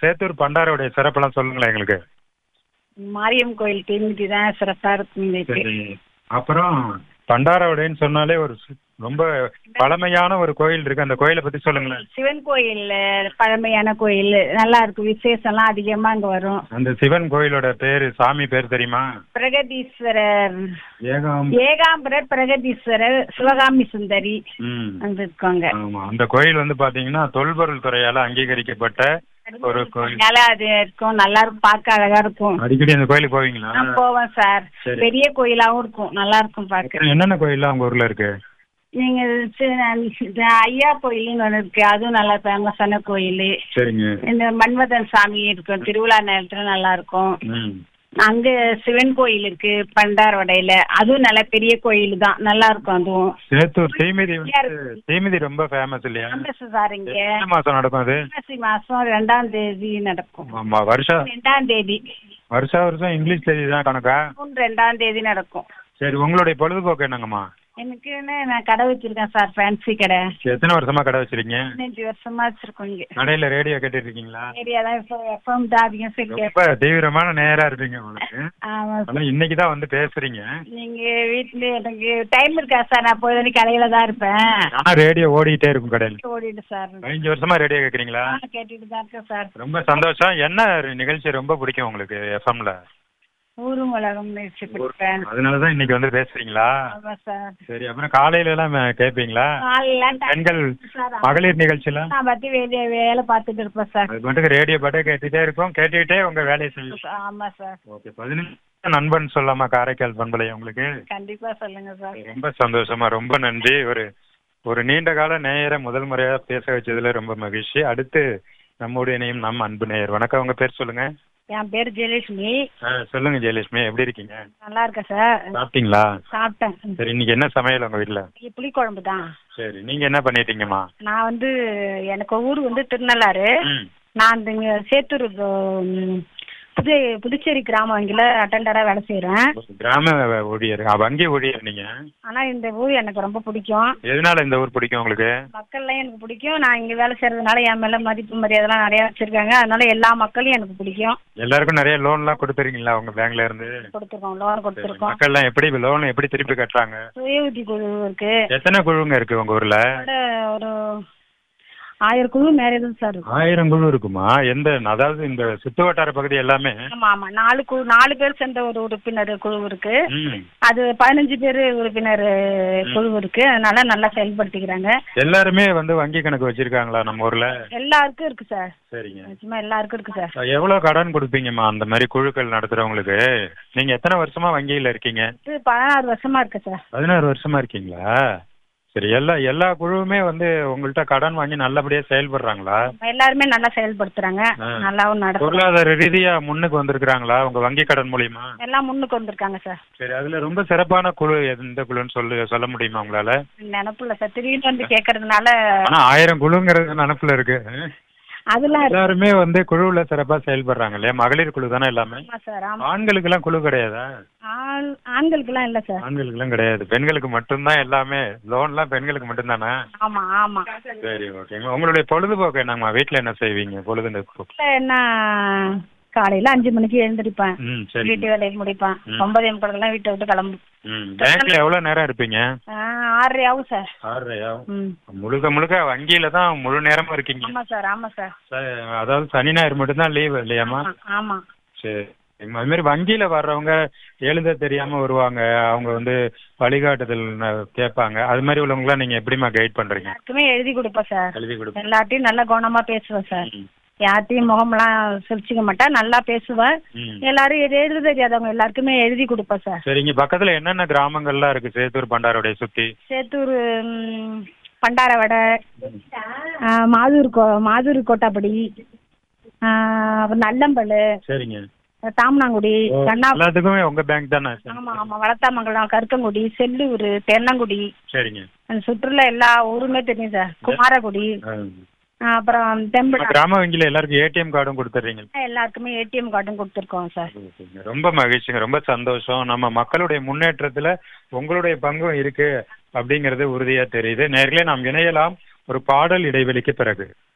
சேத்தூர் பண்டாரோடைய சிறப்பெல்லாம் சொல்லுங்களேன் எங்களுக்கு மாரியம் கோயில் திரும்பி தான் சிறப்பா இருக்கும் இன்னைக்கு சரி அப்புறம் பண்டாரவடைன்னு சொன்னாலே ஒரு சு- ரொம்ப பழமையான ஒரு கோயில் இருக்கு அந்த கோயிலை பத்தி சொல்லுங்களேன் சிவன் கோயில் பழமையான கோயில் நல்லா இருக்கும் விசேஷம்லாம் அதிகமா அங்க வரும் அந்த சிவன் கோயிலோட பேரு சாமி பேர் தெரியுமா பிரகதீஸ்வரர் ஏகாம் ஏகாம்பரர் பிரகதீஸ்வரர் சிவகாமி சுந்தரி ம். அங்க இருக்காங்க ஆமா அந்த கோயில் வந்து பாத்தீங்கன்னா தொல்பொருள் துறையால அங்கீகரிக்கப்பட்ட ஒரு கோயில் நல்லா அது இருக்கும் நல்லா இருக்கும் பார்க்க அழகா இருக்கும் அடிக்கடி அந்த கோயிலுக்கு போவீங்களா நான் போவேன் சார் சரி. பெரிய கோயிலாவும் இருக்கும் நல்லா இருக்கும் பார்க்க என்னென்ன கோயில்லாம் உங்க ஊர்ல இருக்கு நீங்க சி- இந்த ஐயா கோயில்னு ஒண்ணு இருக்கு அதுவும் நல்லா ஃபேமஸான கோயில் சரிங்க இந்த மன்மதன் சாமி இருக்கும் திருவிழா நேரத்துல நல்லா இருக்கும் ம் அங்க சிவன் கோயில் இருக்கு பண்டாரவடையில அதுவும் நல்ல பெரிய கோயில் தான் நல்லா இருக்கும் அதுவும் சேத்தூர் தீமிதி வந்து தீமிதி ரொம்ப ஃபேமஸ் இல்லையா ஃபேமஸ் சார் இங்க எத்தனை மாசம் நடக்கும் அது புரட்டாசி மாசம் ரெண்டாம் தேதி நடக்கும் ஆமா வருஷம் ரெண்டாம் தேதி வருஷா வருஷம் இங்கிலீஷ் தேதி தான் கணக்கா ஜூன் ரெண்டாம் தேதி நடக்கும் சரி உங்களுடைய பொழுதுபோக்கு என்னங்கம்மா எனக்குன்னு நான் கடை வச்சிருக்கேன் சார் ஃபேன்சி கடை சரி, எத்தனை வருஷமா கடை வச்சிருக்கீங்க பதினஞ்சு வருஷமா வச்சிருக்கோம் இங்க கடையில ரேடியோ கேட்டுட்டு இருக்கீங்களா ஏரியா தான் இப்போ எஃப்எம் தான் அதிகம் சரி ரொம்ப தீவிரமான நேரா இருப்பீங்க உங்களுக்கு ஆமா ஆனா இன்னைக்கு தான் வந்து பேசுறீங்க நீங்க வீட்ல எனக்கு டைம் இருக்கா சார் நான் பொழுது கடையில தான் இருப்பேன் ஆனா ரேடியோ ஓடிட்டே இருக்கும் கடையில ஓடிட்டு சார் பதினஞ்சு வருஷமா ரேடியோ கேக்குறீங்களா ஆ, கேட்டுட்டு தான் இருக்கேன் சார் ரொம்ப சந்தோஷம் என்ன நிகழ்ச்சி ரொம்ப பிடிக்கும் உங்களுக்கு எஃப்எம்ல ஊரும் உலகம் நிகழ்ச்சி கொடுப்பேன் அதனாலதான் இன்னைக்கு வந்து பேசுறீங்களா ஆமா சார் சரி அப்புறம் காலையில எல்லாம் கேட்பீங்களா காலையில பெண்கள் சார் மகளிர் நிகழ்ச்சியில நான் பத்தி வேலைய வேலை பார்த்துட்டு இருப்பேன் சார் அது மட்டும் ரேடியோ பாட்டே கேட்டுட்டே இருக்கும் கேட்டுக்கிட்டே உங்க வேலையை செய்யும் ஆமா சார் ஓகே பதினஞ்சு நண்பன் சொல்லாமா காரைக்கால் பண்பலை உங்களுக்கு கண்டிப்பா சொல்லுங்க சார் ரொம்ப சந்தோஷமா ரொம்ப நன்றி ஒரு ஒரு நீண்ட கால நேயரை முதல் முறையா பேச வச்சதுல ரொம்ப மகிழ்ச்சி அடுத்து நம்முடைய நேம் நம் அன்பு நேயர் வணக்கம் உங்க பேர் சொல்லுங்க என் பேர் ஜெயலட்சுமி ஆ, சொல்லுங்க ஜெயலட்சுமி எப்படி இருக்கீங்க நல்லா இருக்கேன் சார் சாப்பிட்டீங்களா சாப்பிட்டேன் சரி இன்னைக்கு என்ன சமையல் உங்க வீட்ல இங்க புளிக்குழம்பு தான் சரி நீங்க என்ன பண்ணிட்டீங்கம்மா நான் வந்து எனக்கு ஊர் வந்து திருநள்ளாறு ம். நான் இந்த இங்க சேத்தூர் ம், புது புதுச்சேரி கிராம வங்கியில அட்டெண்டரா வேலை செய்யறேன் கிராம ஊழியர் ஆ, வங்கி ஊழியர் நீங்க ஆனா இந்த ஊர் எனக்கு ரொம்ப பிடிக்கும் எதனால இந்த ஊர் பிடிக்கும் உங்களுக்கு மக்கள்லாம் எனக்கு பிடிக்கும் நான் இங்க வேலை செய்யறதுனால என் மேல மதிப்பு மரியாதைலாம் நிறைய வச்சிருக்காங்க அதனால எல்லா மக்களையும் எனக்கு பிடிக்கும் எல்லாருக்கும் நிறைய லோன்லாம் கொடுத்துறீங்களா உங்க பேங்க்ல இருந்து கொடுத்துருக்கோம் லோன் கொடுத்துருக்கோம் மக்கள்லாம் எப்படி லோன் எப்படி திருப்பி கட்டுறாங்க சுய உதவி குழு இருக்கு எத்தனை குழுங்க இருக்கு உங்க ஊர்ல அதோட ஒரு ஆயிரம் குழு மேலே தான் சார் இருக்கும் ஆயிரம் குழு இருக்குமா எந்த அதாவது இந்த சுத்து வட்டார பகுதி எல்லாமே ஆமா ஆமா நாலு குழு நாலு பேர் சேர்ந்த ஒரு உறுப்பினர் குழு இருக்கு ம். அது பதினஞ்சு பேர் உறுப்பினர் குழு இருக்கு அதனால நல்லா செயல்படுத்திக்கிறாங்க எல்லாருமே வந்து வங்கி கணக்கு வச்சிருக்காங்களா நம்ம ஊர்ல எல்லாருக்கும் இருக்கு சார் சரிங்க நிச்சயமா எல்லாருக்கும் இருக்கு சார் எவ்வளவு கடன் கொடுப்பீங்கம்மா அந்த மாதிரி குழுக்கள் நடத்துறவங்களுக்கு நீங்க எத்தனை வருஷமா வங்கியில இருக்கீங்க இது பதினாறு வருஷமா இருக்கு சார் பதினாறு வருஷமா இருக்கீங்களா சரி எல்லா எல்லா குழுவுமே வந்து உங்கள்கிட்ட கடன் வாங்கி நல்லபடியா செயல்படுறாங்களா எல்லாருமே நல்லா செயல்படுத்துறாங்க ஆ. நல்லாவும் நடக்கும் பொருளாதார ரீதியா முன்னுக்கு வந்திருக்கிறாங்களா உங்க வங்கி கடன் மூலியமா எல்லாம் முன்னுக்கு வந்திருக்காங்க சார் சரி அதுல ரொம்ப சிறப்பான குழு எந்த குழுன்னு சொல்லு சொல்ல முடியுமா உங்களால நினப்புல சார் திடீர்னு வந்து கேட்கறதுனால ஆனா ஆயிரம் குழுங்கிறது நினப்புல இருக்கு அதெல்லாம் இருக்கு. எல்லாருமே வந்து குழுவுல சிறப்பா செயல்படுறாங்க இல்லையா மகளிர் குழு தானே எல்லாமே ஆமா சார் ஆமா ஆண்களுக்கு எல்லாம் குழு கிடையாதா ஆண் ஆண்களுக்கெல்லாம் இல்ல சார் ஆண்களுக்கு எல்லாம் கிடையாது பெண்களுக்கு மட்டும்தான் எல்லாமே லோன்லாம் பெண்களுக்கு மட்டும்தானே ஆமா ஆமா சரி ஓகேங்க உங்களுடைய பொழுதுபோக்கு என்னங்கம்மா வீட்ல என்ன செய்வீங்க பொழுதுபோக்கு வீட்ல என்ன காலையில அஞ்சு மணிக்கு எழுந்திருப்பேன் ம் சரி வீட்டு வேலையை முடிப்பேன் ம். ஒன்பதே முக்காலுக்கெல்லாம் வீட்டை விட்டு கிளம்பு ம் பேங்க்ல எவ்வளவு நேரம் இருப்பீங்க ஆ, ஆறரை ஆகும் சார் ஆறரையா ம் முழுக்க முழுக்க வங்கியில தான் முழு நேரமா இருக்கீங்க ஆமா சார் ஆமா சார் ச- அதாவது சனி ஞாயிறு மட்டும்தான் லீவு இல்லையாம்மா ஆமா, ஆமா சரி அது மாதிரி வங்கியில வர்றவங்க எழுத தெரியாம வருவாங்க அவங்க வந்து வழிகாட்டுதல் ந- கேட்பாங்க அது மாதிரி உள்ளவங்களாம் நீங்க எப்படிம்மா கைட் பண்றீங்க எல்லாருக்குமே எழுதி கொடுப்பேன் சார் எழுதி கொடுப்பீங்க எல்லார்ட்டையும் நல்ல கவனமா பேசுவேன் சார் ம். யார்ட்டையும் முகம்லாம் சிரிச்சுக்க மாட்டேன் நல்லா பேசுவேன் ம். எல்லாரும் எது எழுத தெரியாதவங்க எல்லாருக்குமே எழுதி கொடுப்பேன் சார் சரி இங்க பக்கத்துல என்னென்ன கிராமங்கள்லாம் இருக்கு சேத்தூர் பண்டாரோடைய சுத்தி சேத்தூர் ம், பண்டாரவடை ஆ, மாதூர் கோ மாதூர் கோட்டாப்படி ஆ, அப்புறம் நல்லம்பல் சரிங்க தாமனாங்குடி கண்ணா எல்லாத்துக்குமே உங்க பேங்க் தானே ஆமா ஆமா வளத்தாமங்கலம் கருக்கங்குடி செல்லூர் தென்னங்குடி சரிங்க அந்த சுற்றுலா எல்லா ஊருமே தெரியும் சார் குமாரகுடி ஆ. ஆ, அப்புறம் தெம்படா கிராம வங்கியில எல்லாருக்கும் ஏடிஎம் கார்டும் கொடுத்துறீங்க எல்லாருக்குமே ஏடிஎம் கார்டும் கொடுத்துருக்கோம் சார் ரொம்ப மகிழ்ச்சிங்க ரொம்ப சந்தோஷம் நம்ம மக்களுடைய முன்னேற்றத்துல உங்களுடைய பங்கும் இருக்கு அப்படிங்கறது உறுதியா தெரியுது நேர்களே நாம் இணையலாம் ஒரு பாடல் இடைவெளிக்கு பிறகு